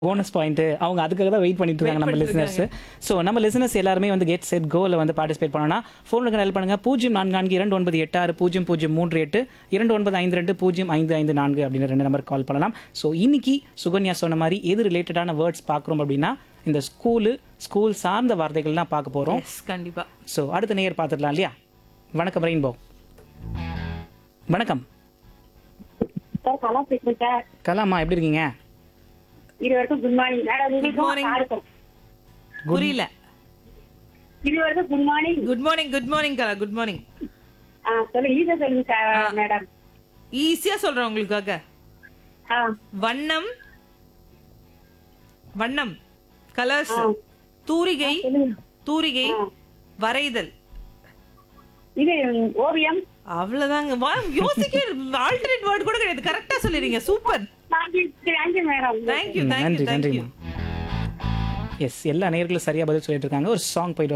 Bonus point அவங்க அதுக்காக தான் வெயிட் பண்ணிட்டு இருக்காங்க நம்ம Wait லிசனர்ஸ் பண்ணிட்டு ஸோ நம்ம லிசனர்ஸ் எல்லாருமே வந்து கெட் செட் கோல வந்து பார்ட்டிசிபேட் பண்ணனா ஃபோனுக்கு நெல் பண்ணுங்க பூஜ்ஜியம் நான்கு நான்கு இரண்டு ஒன்பது எட்டு ஆறு பூஜ்ஜியம் பூஜ்ஜியம் மூன்று எட்டு இரண்டு ஒன்பது ஐந்து ரெண்டு பூஜ்ஜியம் ஐந்து ஐந்து நான்கு அப்படின்னு ரெண்டு நம்பர் கால் பண்ணலாம் ஸோ இன்னைக்கு சுகன்யா சொன்ன மாதிரி எது ரிலேட்டடான வேர்ட்ஸ் பார்க்குறோம் அப்படின்னா இந்த ஸ்கூலு ஸ்கூல் சார்ந்த வார்த்தைகள் தான் பார்க்க போகிறோம் எஸ் கண்டிப்பா ஸோ அடுத்த நேயர் பார்த்துடலாம் இல்லையா வணக்கம் ரெயின்போ வணக்கம் சார் கலா பேசுறேன் சார் கலாமா எப்படி இருக்கீங்க இது வரைக்கும் good morning madam Good morning. உங்களுக்கும் யாருக்கும் புரியல இது வரைக்கும் good morning good morning good morning Kala good morning ஆ சொல்லுங்க ஈஸியா சொல்லுங்க சார் மேடம் ஈஸியா சொல்றேன் உங்களுக்காக ஆ வண்ணம் வண்ணம் கலர்ஸ் ஆ. தூரிகை சொல்லுங்க தூரிகை ஆ. வரைதல் இது ஓவியம் அவ்வளவுதாங்க வா யோசிக்க ஆல்டர்னேட் வேர்ட் கூட கிடையாது கரெக்டா சொல்லிடுங்க super thank you thank you madam thank you ம், தேங்க்யூ நன்றி தேங்க்யூ நன்றிம்மா எஸ் எல்லா நேர்களும் சரியா பதில் சொல்லிட்டு இருக்காங்க ஒரு சாங் போயிட்டு